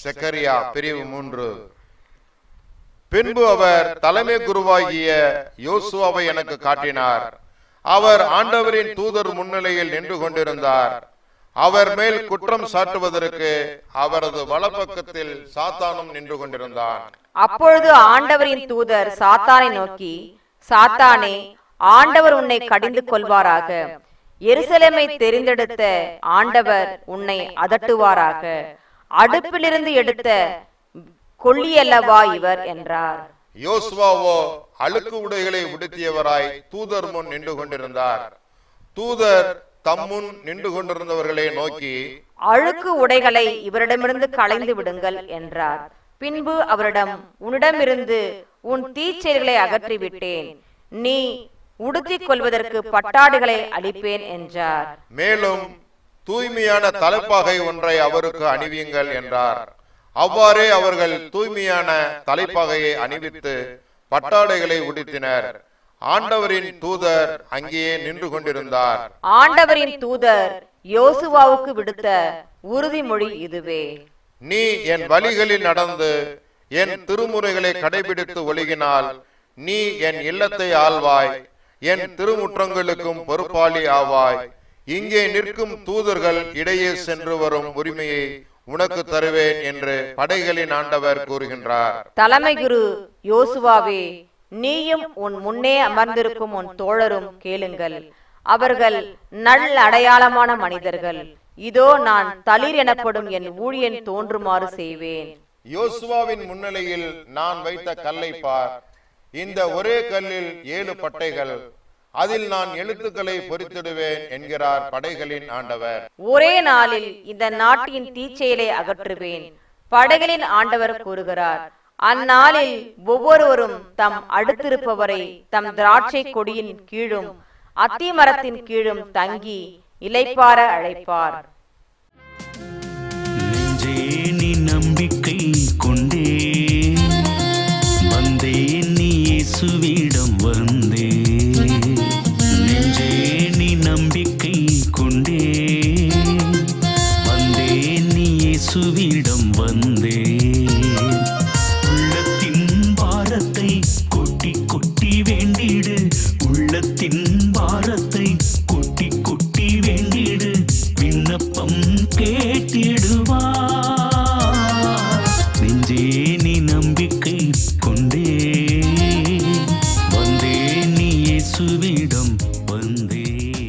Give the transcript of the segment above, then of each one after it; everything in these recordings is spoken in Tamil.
செக்கரியா பிரிவு மூன்று பின்பு அவர் தலைமை குருவாகிய யோசுவாவை எனக்கு காட்டினார் அவர் ஆண்டவரின் தூதர் முன்னிலையில் நின்று கொண்டிருந்தார் அவர் மேல் குற்றம் சாட்டுவதற்கு அவரது வலப்பக்கத்தில் சாத்தானும் நின்று கொண்டிருந்தான் அப்பொழுது ஆண்டவரின் தூதர் சாத்தானை நோக்கி சாத்தானே ஆண்டவர் உன்னை கடிந்து கொள்வாராக எருசலேமை தெரிந்தெடுத்த ஆண்டவர் உன்னை அதட்டுவாராக அடுப்பிலிருந்து எடுத்த கொள்ளியல்லவா இவர் என்றார் யோசுவாவோ அழுக்கு உடைகளை உடுத்தியவராய் தூதர் முன் நின்று கொண்டிருந்தார் தூதர் தம்முன் நின்று கொண்டிருந்தவர்களை நோக்கி அழுக்கு உடைகளை இவரிடமிருந்து களைந்து விடுங்கள் என்றார் பின்பு அவரிடம் உன்னிடமிருந்து உன் தீச்செயல்களை அகற்றி விட்டேன் நீ உடுத்திக் கொள்வதற்கு பட்டாடுகளை அளிப்பேன் என்றார் மேலும் தூய்மையான தலைப்பாகை ஒன்றை அவருக்கு அணிவியுங்கள் என்றார் அவ்வாறே அவர்கள் தூய்மையான தலைப்பாகையை அணிவித்து பட்டாடைகளை உடுத்தினர் ஆண்டவரின் தூதர் அங்கேயே நின்று கொண்டிருந்தார் ஆண்டவரின் தூதர் யோசுவாவுக்கு விடுத்த உறுதிமொழி இதுவே நீ என் வழிகளில் நடந்து என் திருமுறைகளை கடைபிடித்து ஒழுகினால் நீ என் இல்லத்தை ஆள்வாய் என் திருமுற்றங்களுக்கும் பொறுப்பாளி ஆவாய் இங்கே நிற்கும் தூதர்கள் இடையே சென்று வரும் உரிமையை உனக்கு தருவேன் என்று படைகளின் ஆண்டவர் கூறுகின்றார் தலைமை குரு யோசுவாவே நீயும் உன் முன்னே அமர்ந்திருக்கும் உன் தோழரும் கேளுங்கள் அவர்கள் நல் அடையாளமான மனிதர்கள் இதோ நான் தளிர் எனப்படும் என் ஊழியன் தோன்றுமாறு செய்வேன் யோசுவாவின் முன்னிலையில் நான் வைத்த கல்லை பார் இந்த ஒரே கல்லில் ஏழு பட்டைகள் அதில் நான் எழுத்துக்களை பொறித்திடுவேன் என்கிறார் படைகளின் ஆண்டவர் ஒரே நாளில் இந்த நாட்டின் தீச்செயலை அகற்றுவேன் படைகளின் ஆண்டவர் கூறுகிறார் அந்நாளில் ஒவ்வொருவரும் தம் அடுத்திருப்பவரை தம் திராட்சை கொடியின் கீழும் அத்தி மரத்தின் கீழும் தங்கி இலைப்பார அழைப்பார் நெஞ்சே நீ நம்பிக்கை கொண்டே வந்தேன் நீ இயேசுவிடம் வந்தே நெஞ்சே நீ நம்பிக்கை கொண்டே வந்தேன் நீ இயேசுவிடம் வந்தே உள்ளத்தின் பாரத்தை கொட்டி கொட்டி வேண்டிடு உள்ளத்தின் பாரத்தை கொட்டி கொட்டி வேண்டிடு விண்ணப்பம் கேட்டிடுவார் நெஞ்சே நீ நம்பிக்கை கொண்டே வந்தே நீ இயேசுவிடம் வந்தே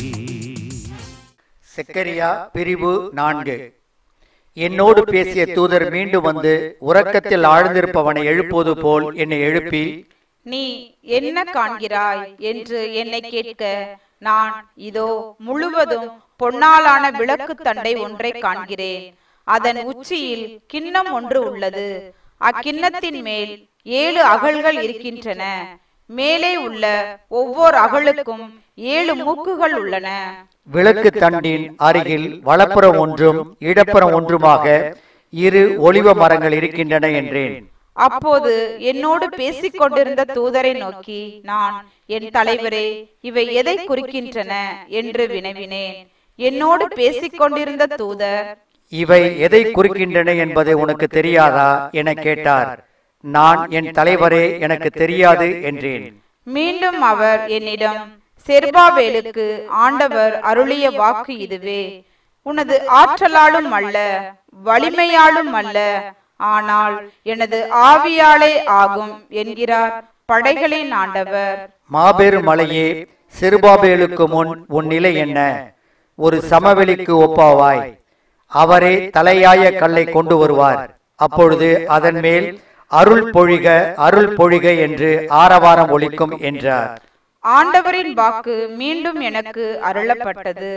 செக்கரியா பிரிவு நான்கு என்னோடு பேசிய தூதர் மீண்டும் வந்து உறக்கத்தில் ஆழ்ந்திருப்பவனை எழுப்புவது போல் என்னை எழுப்பி நீ என்ன காண்கிறாய் என்று என்னை கேட்க நான் இதோ முழுவதும் பொன்னாலான விளக்கு தண்டை ஒன்றை காண்கிறேன் அதன் உச்சியில் கிண்ணம் ஒன்று உள்ளது அக்கிண்ணத்தின் மேல் ஏழு அகல்கள் இருக்கின்றன மேலே உள்ள ஒவ்வொரு அகலுக்கும் ஏழு மூக்குகள் உள்ளன விளக்கு தண்டின் அருகில் வலப்புறம் ஒன்றும் இடப்புறம் ஒன்றுமாக இரு ஒளிவ மரங்கள் இருக்கின்றன என்றேன் அப்போது என்னோடு பேசிக் கொண்டிருந்த தூதரை நோக்கி நான் என் தலைவரே இவை எதை குறிக்கின்றன என்று வினவினேன் என்னோடு பேசிக் கொண்டிருந்த தூதர் இவை எதை குறிக்கின்றன என்பது உனக்கு தெரியாதா என கேட்டார் நான் என் தலைவரே எனக்கு தெரியாது என்றேன் மீண்டும் அவர் என்னிடம் செருபாவேலுக்கு ஆண்டவர் அருளிய வாக்கு இதுவே உனது ஆற்றலாலும் அல்ல வலிமையாலும் அல்ல ஆனால் எனது ஆவியாலே ஆகும் என்கிறார் படைகளின் ஆண்டவர் மாபெரும் மலையே சிறுபாபேலுக்கு முன் உன் நிலை என்ன ஒரு சமவெளிக்கு ஒப்பாவாய் அவரே தலையாய கல்லை கொண்டு வருவார் அப்பொழுது அதன் மேல் அருள் பொழிக அருள் பொழிக என்று ஆரவாரம் ஒலிக்கும் என்றார் ஆண்டவரின் வாக்கு மீண்டும் எனக்கு அருளப்பட்டது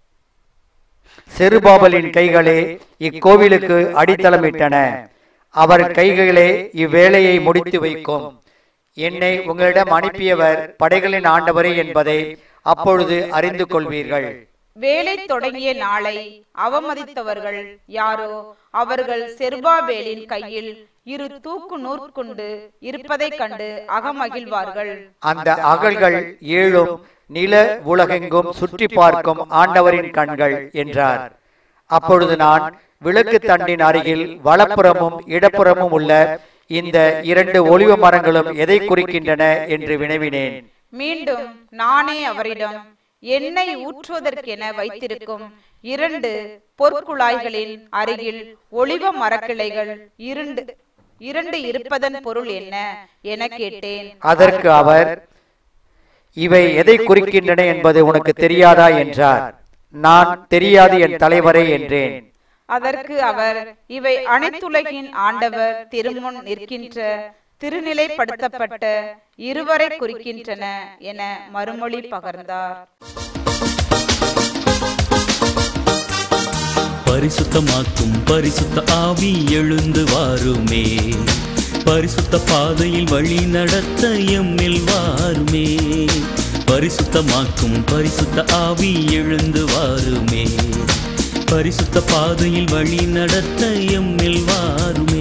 செருபாபலின் கைகளே இக்கோவிலுக்கு அடித்தளமிட்டன அவர் கைகளே இவ்வேலையை முடித்து வைக்கும் என்னை உங்களிடம் அனுப்பியவர் படைகளின் ஆண்டவரே என்பதை அப்பொழுது அறிந்து கொள்வீர்கள் வேலை தொடங்கிய நாளை அவமதித்தவர்கள் யாரோ அவர்கள் செருபாபேலின் கையில் இரு தூக்கு நூற்கொண்டு இருப்பதைக் கண்டு அகமகிழ்வார்கள் அந்த அகல்கள் ஏழும் நில உலகெங்கும் சுற்றி பார்க்கும் ஆண்டவரின் கண்கள் என்றார் அப்பொழுது நான் விளக்கு தண்டின் அருகில் வலப்புறமும் இடப்புறமும் உள்ள இந்த இரண்டு ஒளிவ மரங்களும் எதை குறிக்கின்றன என்று வினவினேன் மீண்டும் நானே அவரிடம் எண்ணெய் ஊற்றுவதற்கென வைத்திருக்கும் இரண்டு பொற்குழாய்களின் அருகில் ஒளிவ மரக்கிளைகள் இரண்டு இரண்டு இருப்பதன் பொருள் என்ன என கேட்டேன் அதற்கு அவர் இவை எதை குறிக்கின்றன என்பது உனக்கு தெரியாதா என்றார் நான் தெரியாது என் தலைவரே என்றேன் அதற்கு அவர் இவை அனைத்துலகின் ஆண்டவர் திருமுன் நிற்கின்ற திருநிலைப்படுத்தப்பட்ட இருவரை குறிக்கின்றன என மறுமொழி பகர்ந்தார் பரிசுத்தமாக்கும் பரிசுத்த ஆவி எழுந்து வாருமே பரிசுத்த பாதையில் வழி நடத்த எம்மில் வாருமே பரிசுத்தமாக்கும் பரிசுத்த ஆவி எழுந்து வாருமே பரிசுத்த பாதையில் வழி நடத்த எம்மில் வாருமே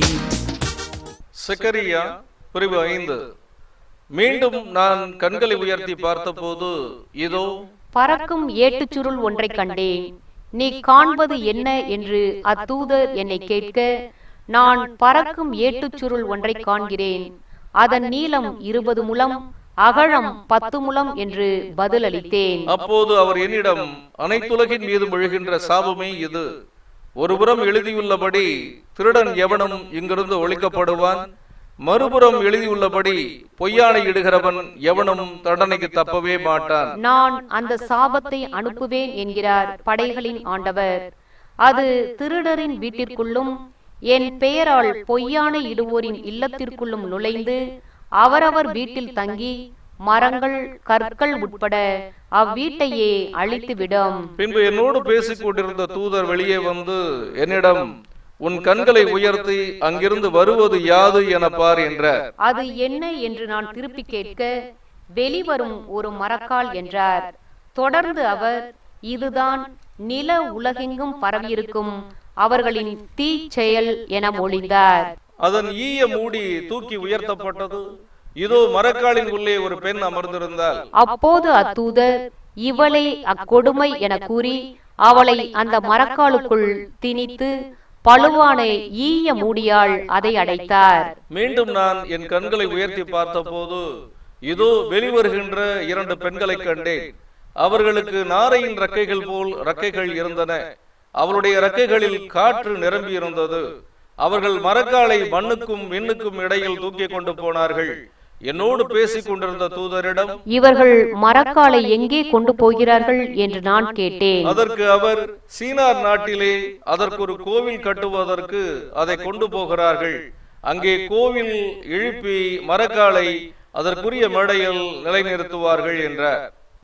செக்கரியா பிரிவு ஐந்து மீண்டும் நான் கண்களை உயர்த்தி பார்த்தபோது இதோ பறக்கும் ஏட்டுச் சுருள் ஒன்றைக் கண்டேன் நீ காண்பது என்ன என்று அத்தூதர் என்னை கேட்க நான் பறக்கும் ஏட்டுச் சுருள் ஒன்றைக் காண்கிறேன் அதன் நீளம் இருபது முழம் அகலம் பத்து முழம் என்று பதிலளித்தேன் அப்போது அவர் என்னிடம் அனைத்துலகின் மீது விழுகின்ற சாபமே இது ஒருபுறம் எழுதியுள்ளபடி திருடன் எவனும் இங்கிருந்து ஒழிக்கப்படுவான் மறுபுறம் எழுதியுள்ளபடி பொய்யானை இடுகிறவன் எவனும் தண்டனைக்கு தப்பவே மாட்டான் நான் அந்த சாபத்தை அனுப்புவேன் என்கிறார் படைகளின் ஆண்டவர் அது திருடரின் வீட்டிற்குள்ளும் என் பெயரால் பொய்யானை இடுவோரின் இல்லத்திற்குள்ளும் நுழைந்து அவரவர் வீட்டில் தங்கி மரங்கள் கற்கள் உட்பட அவ்வீட்டையே அழித்துவிடும் பின்பு என்னோடு பேசிக் கொண்டிருந்த தூதர் வெளியே வந்து என்னிடம் உன் கண்களை உயர்த்தி அங்கிருந்து வருவது யாது என பார் என்ற அது என்ன என்று நான் திருப்பி கேட்க வெளிவரும் ஒரு மரக்கால் என்றார் தொடர்ந்து அவர் இதுதான் நில உலகெங்கும் பரவியிருக்கும் அவர்களின் தீ செயல் என மொழிந்தார் அதன் ஈய மூடி தூக்கி உயர்த்தப்பட்டது இதோ மரக்காலின் உள்ளே ஒரு பெண் அமர்ந்திருந்தாள் அப்போது அத்தூதர் இவளே அக்கொடுமை என கூறி அவளை அந்த மரக்காலுக்குள் திணித்து பழுவான ஈய மூடியால் அதை அடைத்தார் மீண்டும் நான் என் கண்களை உயர்த்தி பார்த்தபோது இதோ வெளிவருகின்ற இரண்டு பெண்களை கண்டேன் அவர்களுக்கு நாரையின் ரெக்கைகள் போல் ரெக்கைகள் இருந்தன அவருடைய ரெக்கைகளில் காற்று நிரம்பி இருந்தது அவர்கள் மரக்காலை மண்ணுக்கும் விண்ணுக்கும் இடையில் தூக்கி கொண்டு போனார்கள் என்னோடு பேசிக் கொண்டிருந்த தூதரிடம் இவர்கள் மரக்காலை எங்கே கொண்டு போகிறார்கள் என்று நான் கேட்டேன் அதற்கு அவர் சீனார் நாட்டிலே அதற்கு ஒரு கோவில் கட்டுவதற்கு அதை கொண்டு போகிறார்கள் அங்கே கோவில் எழுப்பி மரக்காலை அதற்குரிய மேடையில் நிலைநிறுத்துவார்கள் என்றார்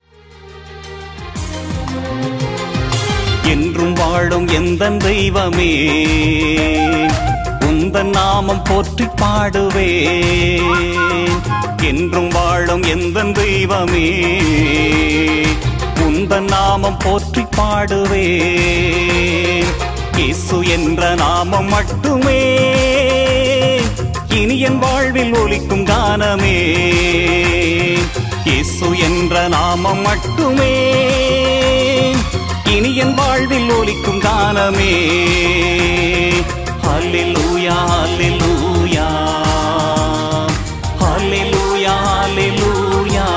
என்றும் வாழும் எந்த தெய்வமே உந்தன் நாமம் போற்றி பாடுவே என்றும் வாழும் எந்த தெய்வமே உந்தன் நாமம் போற்றி பாடுவே இயேசு என்ற நாமம் மட்டுமே இனி என் வாழ்வில் ஒலிக்கும் கானமே இயேசு என்ற நாமம் மட்டுமே இனி என் வாழ்வில் ஒலிக்கும் கானமே ஹalleluya ஹalleluya ஹalleluya ஹalleluya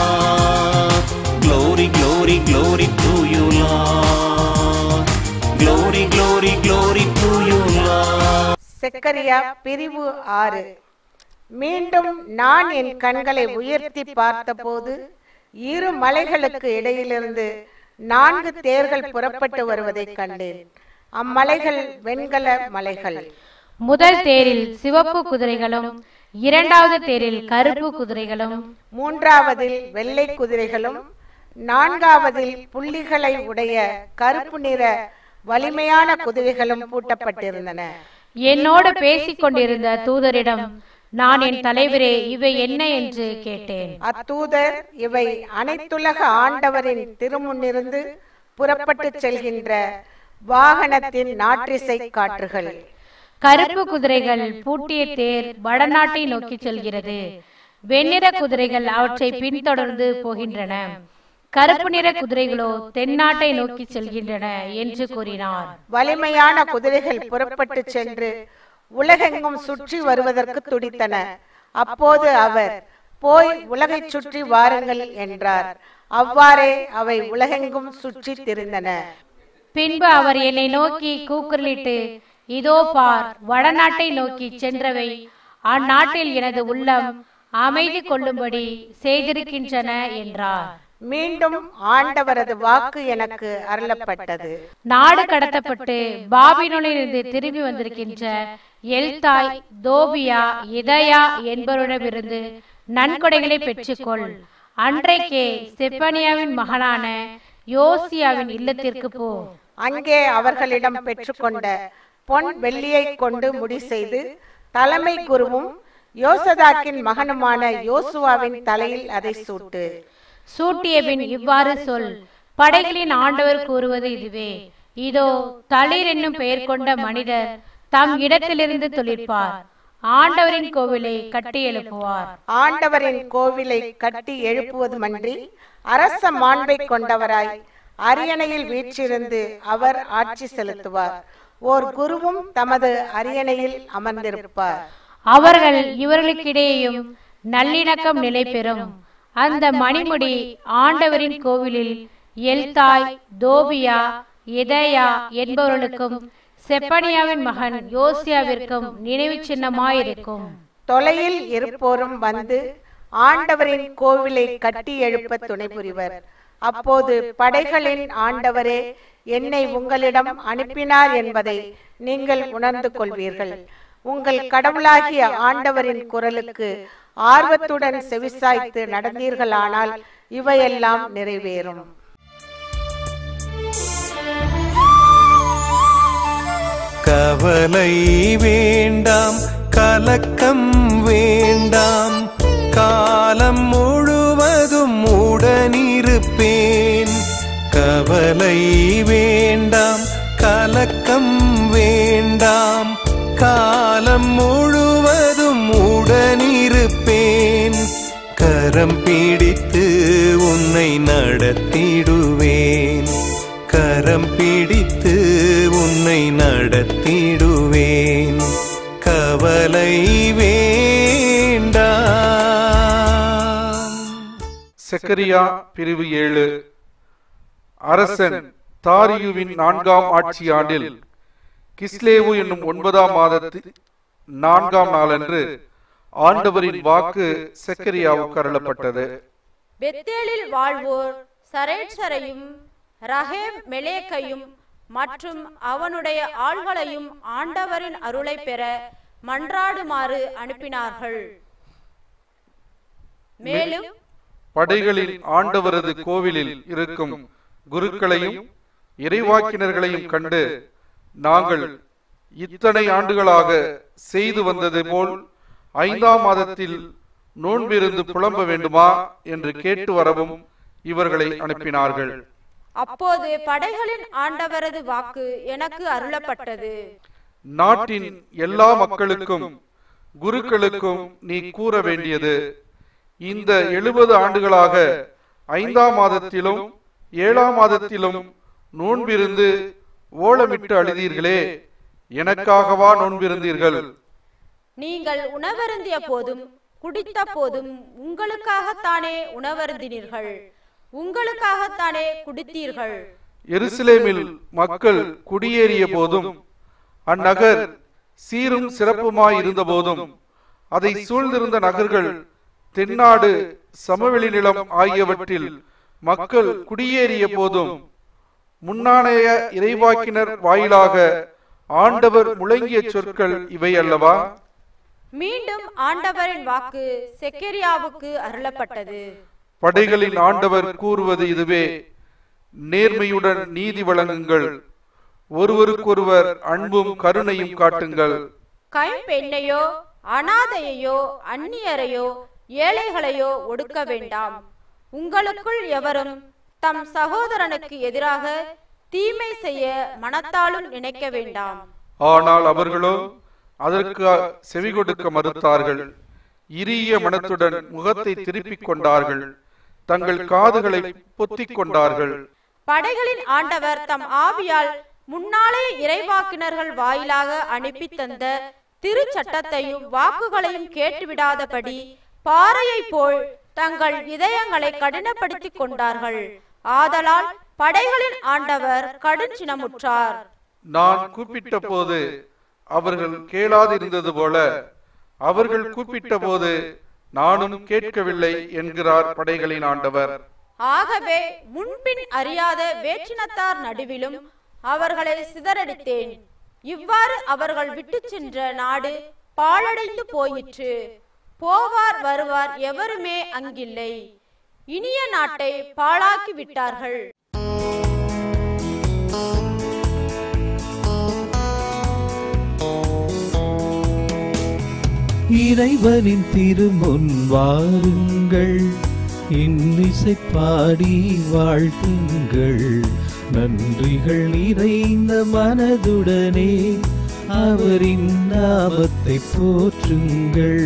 glory glory glory to you lord glory glory glory to you lord Zechariah பிரிவு ஆறு மீண்டும் நான் என் கண்களை உயர்த்தி பார்த்தபோது இரு மலைகளுக்கு இடையிலிருந்து நான்கு தேர்கள் புறப்பட்டு வருவதைக் கண்டேன் அம்மலைகள் வெண்கல மலைகள் முதல் தேரில் சிவப்பு குதிரைகளும் இரண்டாவது தேரில் கருப்பு குதிரைகளும் மூன்றாவதில் வெள்ளை குதிரைகளும் நான்காவதில் புள்ளிகளை உடைய கருப்பு நிற வலிமையான குதிரைகளும் பூட்டப்பட்டிருந்தன என்னோடு பேசிக் கொண்டிருந்த தூதரிடம் நான் என் தலைவரே இவை என்ன என்று கேட்டேன் அத்தூதர் இவை அனைத்துலக ஆண்டவரின் திருமுன்னிருந்து புறப்பட்டுச் செல்கின்ற வாகனத்தின் நாற்றிசை காற்றுகள் கருப்பு குதிரைகள் பூட்டிய தேர் வடநாட்டை நோக்கி செல்கிறது வெண்ணிற குதிரைகள் அவற்றை பின்தொடர்ந்து போகின்றன கருப்பு நிற குதிரைகளோ தென்னாட்டை நோக்கி செல்கின்றன என்று கூறினார் வலிமையான குதிரைகள் புறப்பட்டு சென்று உலகெங்கும் சுற்றி வருவதற்கு துடித்தன அப்போது அவர் போய் உலகைச் சுற்றி வாருங்கள் என்றார் அவ்வாறே அவை உலகெங்கும் சுற்றி திரிந்தன பின்பு அவர் என்னை நோக்கி கூக்குரலிட்டு இதோ பார் வடநாட்டை நோக்கி சென்றவை அந்நாட்டில் எனது உள்ளம் அமைதி கொள்ளும்படி செய்திருக்கின்றன என்றார் மீண்டும் ஆண்டவரது வாக்கு எனக்கு அருளப்பட்டது நாடு கடத்தப்பட்டு பாபிலோனிலிருந்து திரும்பி வந்திருக்கின்ற எல்தாய் தோபியா இதயா என்பவரிடமிருந்து நன்கொடைகளை பெற்றுக்கொள் அன்றைக்கே செப்பனியாவின் மகனான யோசியாவின் இல்லத்திற்கு போ அங்கே அவர்களிடம் பெற்றுக்கொண்ட பொன் வெள்ளியை கொண்டு முடி செய்து தலைமை குருவும் யோசதாக்கின் மகனுமான யோசுவாவின் தலையில் அதை சூட்டு சூட்டிய பின் இவ்வாறு சொல் படைகளின் ஆண்டவர் கூறுவது இதுவே இதோ தளிர் என்னும் பெயர் கொண்ட மனிதர் தம் இடத்திலிருந்து துளிர்ப்பார் ஆண்டவரின் கோவிலை கட்டி எழுப்புவார் ஆண்டவரின் கோவிலை கட்டி எழுப்புவதுமன்றி அரச மாண்பை கொண்டவராய் அரியணையில் வீற்றிருந்து அவர் ஆட்சி செலுத்துவார் ஓர் குருவும் தமது அரியணையில் அமர்ந்திருப்பார் அவர்கள் இவர்களுக்கிடையேயும் நல்லிணக்கம் நிலை பெறும் அந்த மணிமுடி ஆண்டவரின் கோவிலில் எல்தாய் தோபியா இதயா என்பவர்களுக்கும் செப்பனியாவின் மகன் யோசியாவிற்கும் நினைவு சின்னமாயிருக்கும் தொலையில் இருப்போரும் வந்து ஆண்டவரின் கோவிலை கட்டி எழுப்ப துணை புரிவர் அப்போது படைகளின் ஆண்டவரே என்னை உங்களிடம் அனுப்பினார் என்பதை நீங்கள் உணர்ந்து கொள்வீர்கள் உங்கள் கடவுளாகிய ஆண்டவரின் குரலுக்கு ஆர்வத்துடன் செவிசாய்த்து நடந்தீர்களானால் இவையெல்லாம் நிறைவேறும் கவலை வேண்டாம் கலக்கம் வேண்டாம் காலம் முழுவதும் உடனிருப்பேன் கவலை வேண்டாம் கலக்கம் வேண்டாம் காலம் முழுவதும் உடனிருப்பேன் கரம் பிடித்து உன்னை நடத்திடுவேன் கரம் பிடித்து உன்னை நடத்திடுவேன் கவலை வேண்டாம் செக்கரியா பிரிவு ஏழு அரசன் தாரியுவின் நான்காம் ஆட்சி ஆண்டில் கிஸ்லேவு என்னும் ஒன்பதாம் மாதத்து நான்காம் நாளன்று ஆண்டவரின் வாக்கு செக்கரியாவுக்கு அருளப்பட்டது பெத்தேலில் வாழ்வோர் சரேட்சரையும் ரஹேம் மெலேக்கையும் மற்றும் அவனுடைய ஆள்களையும் ஆண்டவரின் அருளை பெற மன்றாடுமாறு அனுப்பினார்கள் மேலும் படைகளின் ஆண்டவரது கோவிலில் இருக்கும் குருக்களையும் இறைவாக்கினர்களையும் கண்டு நாங்கள் இத்தனை ஆண்டுகளாக செய்து வந்தது போல் ஐந்தாம் மாதத்தில் நோன்பிருந்து புலம்ப வேண்டுமா என்று கேட்டு வரவும் இவர்களை அனுப்பினார்கள் அப்போது படைகளின் ஆண்டவரது வாக்கு எனக்கு அருளப்பட்டது நாட்டின் எல்லா மக்களுக்கும் குருக்களுக்கும் நீ கூற வேண்டியது இந்த எழுபது ஆண்டுகளாக ஐந்தாம் மாதத்திலும் ஏழாம் மாதத்திலும் நோன்பிருந்து ஓலமிட்டு அழுதீர்களே எனக்காகவா நோன்பிருந்தீர்கள் நீங்கள் உணவருந்திய போதும் குடித்த போதும் உங்களுக்காகத்தானே உணவருந்தினீர்கள் உங்களுக்காகத்தானே குடித்தீர்கள் எருசலேமில் மக்கள் குடியேறிய போதும் அந்நகர் சீரும் சிறப்புமாய் இருந்த போதும் அதை சூழ்ந்திருந்த நகர்கள் தென்னாடு சமவெளி நிலம் ஆகியவற்றில் மக்கள் குடியேறிய போதும் முன்னாணைய இறைவாக்கினர் வாயிலாக ஆண்டவர் முழங்கிய சொற்கள் இவை அல்லவா மீண்டும் ஆண்டவரின் வாக்கு செக்கரியாவுக்கு அருளப்பட்டது படைகளின் ஆண்டவர் கூறுவது இதுவே நேர்மையுடன் நீதி வழங்குங்கள் ஒருவருக்கொருவர் அன்பும் கருணையும் காட்டுங்கள் கைம்பெண்ணையோ அனாதையையோ அந்நியரையோ ஏழைகளையோ ஒடுக்க வேண்டாம் உங்களுக்குள் எவரும் தம் சகோதரனுக்கு எதிராக தீமை செய்ய மனத்தாலும் நினைக்க வேண்டாம் ஆனால் அவர்களோ அதற்கு செவி கொடுக்க மறுத்தார்கள் இரிய மனத்துடன் முகத்தை திருப்பிக் கொண்டார்கள் தங்கள் காதுகளை பொத்திக் கொண்டார்கள் படைகளின் ஆண்டவர் தம் ஆவியால் முன்னாலே இறைவாக்கினர்கள் வாயிலாக அனுப்பி தந்த திருச்சட்டத்தையும் வாக்குகளையும் கேட்டுவிடாதபடி பாறையைப் போல் தங்கள் இதயங்களை கடினப்படுத்திக் கொண்டார்கள் ஆதலால் படைகளின் ஆண்டவர் கடுஞ்சினமுற்றார் நான் கூப்பிட்ட போது அவர்கள் கேளாதிருந்தது போல அவர்கள் கூப்பிட்ட போது நானும் கேட்கவில்லை என்கிறார் படைகளின் ஆண்டவர் ஆகவே முன்பின் அறியாத வேற்றினத்தார் நடுவிலும் அவர்களை சிதறடித்தேன் இவ்வாறு அவர்கள் விட்டு சென்ற நாடு பாழடைந்து போயிற்று போவார் வருவார் எவருமே அங்கில்லை இனிய நாட்டை பாழாக்கி விட்டார்கள் இறைவனின் திருமுன் வாருங்கள் இன்னிசை பாடி வாழ்த்துங்கள் நன்றிகள் நிறைந்த மனதுடனே அவரின் நாமத்தை போற்றுங்கள்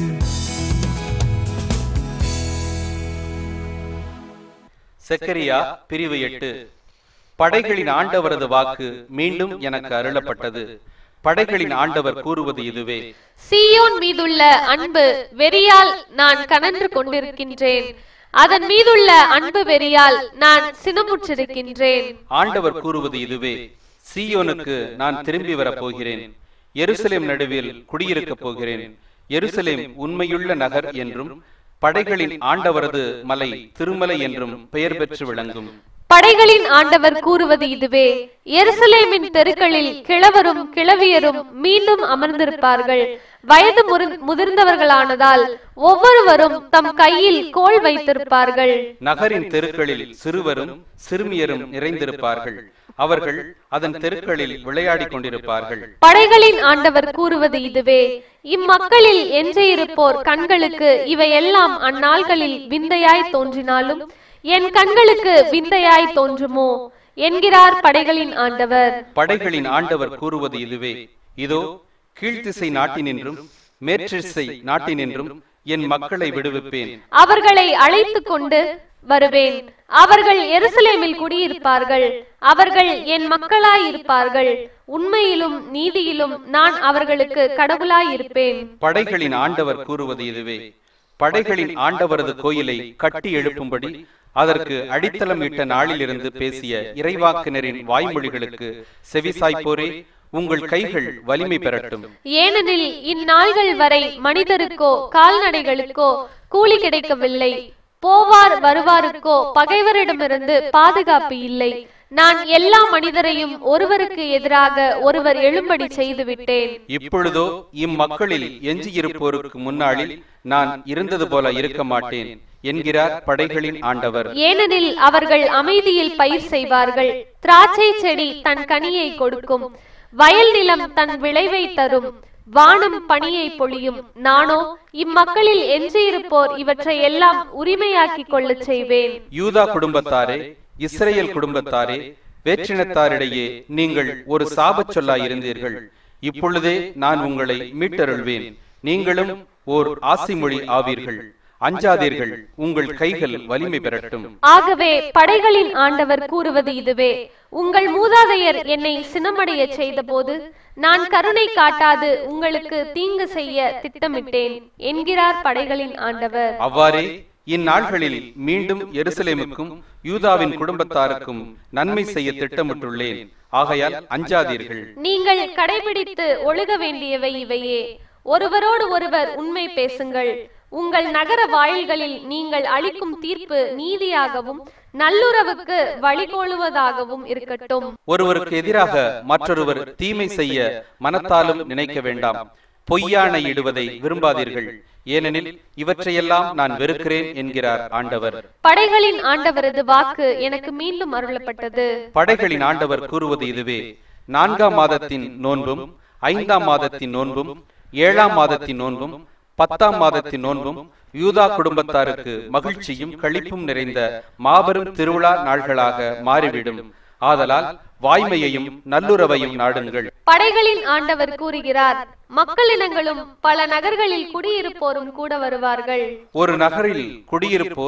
செக்கரியா பிரிவு எட்டு படைகளின் ஆண்டவரது வாக்கு மீண்டும் எனக்கு அருளப்பட்டது படைகளின் ஆண்டவர் கூறுவது இதுவே சீயோன் மீதுள்ள அன்பு வெறியால் நான் கனன்று கொண்டிருக்கின்றேன் அதன் மீதுள்ள அன்பு வெறியால் நான் சினமுற்றிருக்கின்றேன் ஆண்டவர் கூறுவது இதுவே சீயோனுக்கு நான் திரும்பி வரப் போகிறேன் எருசலேம் நடுவில் குடியிருக்கப் போகிறேன் எருசலேம் உண்மையுள்ள நகர் என்றும் படைகளின் ஆண்டவரது மலை திருமலை என்றும் பெயர் பெற்று விளங்கும் படைகளின் ஆண்டவர் கூறுவது இதுவே எருசலேமின் தெருக்களில் கிழவரும் கிழவியரும் மீண்டும் அமர்ந்திருப்பார்கள் வயது முதிர்- முதிர்ந்தவர்களானதால் ஒவ்வொருவரும் தம் கையில் கோல் வைத்திருப்பார்கள் நகரின் தெருக்களில் சிறுவரும் சிறுமியரும் நிறைந்திருப்பார்கள் அவர்கள் அதன் தெருக்களில் விளையாடிக் கொண்டிருப்பார்கள் படைகளின் ஆண்டவர் கூறுவது இதுவே இம்மக்களில் எஞ்சியிருப்போர் கண்களுக்கு இவையெல்லாம் அந்நாள்களில் விந்தையாய் தோன்றினாலும் என் கண்களுக்கு விந்தையாய் தோன்றுமோ என்கிறார் படைகளின் ஆண்டவர் படைகளின் ஆண்டவர் கூறுவது இதுவே இதோ கீழ்த்திசை நாட்டினின்றும் மேற்றிசை நாட்டினின்றும் என் மக்களை விடுவிப்பேன் அவர்களை அழைத்து கொண்டு வருவேன் அவர்கள் எருசலேமில் குடியிருப்பார்கள் அவர்கள் என் மக்களாய் இருப்பார்கள் உண்மையிலும் நீதியிலும் நான் அவர்களுக்கு கடவுளாய் இருப்பேன் படைகளின் ஆண்டவர் கூறுவது இதுவே படைகளின் ஆண்டவரது கோயிலை கட்டி எழுப்பும்படி அதற்கு அடித்தளம் இட்ட நாளிலிருந்து பேசிய இறைவாக்கினரின் வாய்மொழிகளுக்கு செவிசாய்ப்போரே உங்கள் கைகள் வலிமை பெறட்டும் ஏனெனில் இந்நாள்கள் வரை மனிதருக்கோ கால்நடைகளுக்கோ கூலி கிடைக்கவில்லை போவார் வருவாருக்கோ பகைவரிடமிருந்து பாதுகாப்பு இல்லை நான் எல்லா மனிதரையும் ஒருவருக்கு எதிராக ஒருவர் எழும்படி செய்துவிட்டேன் இப்பொழுதோ இம்மக்களில் எஞ்சியிருப்போருக்கு முன்னாளில் நான் இருந்தது போல இருக்க மாட்டேன் என்கிறார் படைகளின் ஆண்டவர் ஏனெனில் அவர்கள் அமைதியில் பயிர் செய்வார்கள் திராட்சை செடி தன் கனியை கொடுக்கும் வயல் நிலம் தன் விளைவை தரும் வானம் பனியை பொழியும் நானோ இம்மக்களில் எஞ்சியிருப்போர் இவற்றை எல்லாம் உரிமையாக்கிக் கொள்ளச் செய்வேன் யூதா குடும்பத்தாரே இஸ்ரேல் குடும்பத்தாரே வேற்றினத்தாரிடையே நீங்கள் ஒரு சாபச் சொல்லாய் இருந்தீர்கள் இப்பொழுதே நான் உங்களை மீட்டருள்வேன் நீங்களும் ஓர் ஆசிமொழி ஆவீர்கள் அஞ்சாதீர்கள் உங்கள் கைகள் வலிமை பெறட்டும் ஆகவே படைகளின் ஆண்டவர் கூறுவது இதுவே உங்கள் மூதாதையர் என்னை சினமடைய செய்தபோது நான் கருணை காட்டாது உங்களுக்கு தீங்கு செய்ய திட்டமிட்டேன் என்கிறார் படைகளின் ஆண்டவர் அவ்வாறே இந்நாள்களில் மீண்டும் எருசலேமுக்கும் யூதாவின் குடும்பத்தாருக்கும் நன்மை செய்ய திட்டமிட்டுள்ளேன் ஆகையால் அஞ்சாதீர்கள் நீங்கள் கடைபிடித்து ஒழுக வேண்டியவை இவையே ஒருவரோடு ஒருவர் உண்மை பேசுங்கள் உங்கள் நகர வாயில்களில் நீங்கள் அளிக்கும் தீர்ப்பு நீதியாகவும் நல்லுறவுக்கு வழிகோலுவதாகவும் இருக்கட்டும் ஒருவருக்கு எதிராக மற்றொருவர் தீமை செய்ய மனத்தாலும் நினைக்க வேண்டாம் பொய்யானை இடுவதை விரும்பாதீர்கள் ஏனெனில் இவற்றையெல்லாம் நான் வெறுக்கிறேன் என்கிறார் ஆண்டவர் படைகளின் ஆண்டவரது வாக்கு எனக்கு மீண்டும் அருளப்பட்டது படைகளின் ஆண்டவர் கூறுவது இதுவே நான்காம் மாதத்தின் நோன்பும் ஐந்தாம் மாதத்தின் நோன்பும் ஏழாம் மாதத்தின் நோன்பும் பத்தாம் மாதத்தின் நோன்பும் யூதா குடும்பத்தாருக்கு மகிழ்ச்சியும் களிப்பும் நிறைந்த மாபெரும் திருவிழா நாள்களாக மாறிவிடும் ஆதலால் வாய்மையையும் நல்லுறவையும் நாடுங்கள் படைகளின் ஆண்டவர் கூறுகிறார் மக்களினங்களும் பல நகர்களில் குடியிருப்போரும் கூட வருவார்கள் ஒரு நகரில் குடியிருப்போர்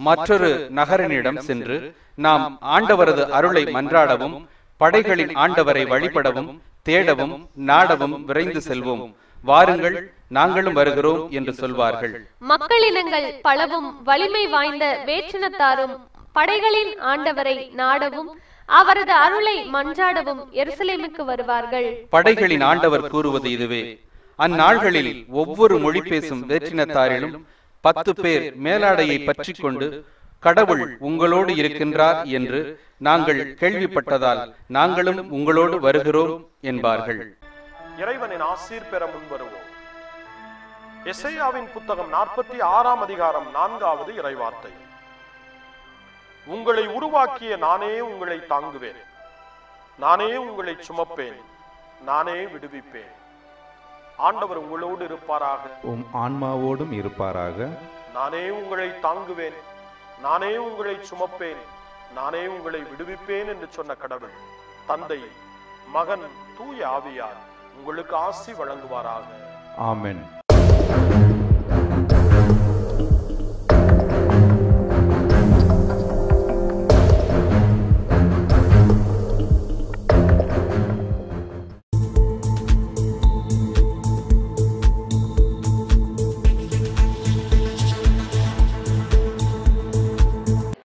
மற்றொரு நகரனிடம் சென்று நாம் ஆண்டவரது அருளை மன்றாடவும் படைகளின் ஆண்டவரை வழிபடவும் தேடவும் நாடவும் விரைந்து செல்வோம் வாருங்கள் நாங்களும் வருகிறோம் என்று சொல்வார்கள் மக்களினங்கள் பலவும் வலிமை வாய்ந்த வேற்றினத்தாரும் படைகளின் ஆண்டவரை நாடவும் அவரது அருளை மன்றாடவும் எருசலேமுக்கு வருவார்கள் படைகளின் ஆண்டவர் கூறுவது இதுவே அந்நாள்களில் ஒவ்வொரு மொழி பேசும் வேற்றினத்தாரிலும் பத்து பேர் மேலாடையை பற்றி கொண்டு கடவுள் உங்களோடு இருக்கின்றார் என்று நாங்கள் கேள்விப்பட்டதால் நாங்களும் உங்களோடு வருகிறோம் என்பார்கள் இறைவனின் ஆசீர் பெற முன்வருவோம் எசையாவின் புத்தகம் நாற்பத்தி ஆறாம் அதிகாரம் நான்காவது இறைவார்த்தை உங்களை உருவாக்கிய நானே உங்களை தாங்குவேன் நானே உங்களை சுமப்பேன் நானே விடுவிப்பேன் ஆண்டவர் உங்களோடு இருப்பாராக உம் ஆன்மாவோடும் இருப்பாராக நானே உங்களை தாங்குவேன் நானே உங்களை சுமப்பேன் நானே உங்களை விடுவிப்பேன் என்று சொன்ன கடவுள் தந்தை மகன் தூய ஆவியார் உங்களுக்கு ஆசி வழங்குவாராக ஆமென்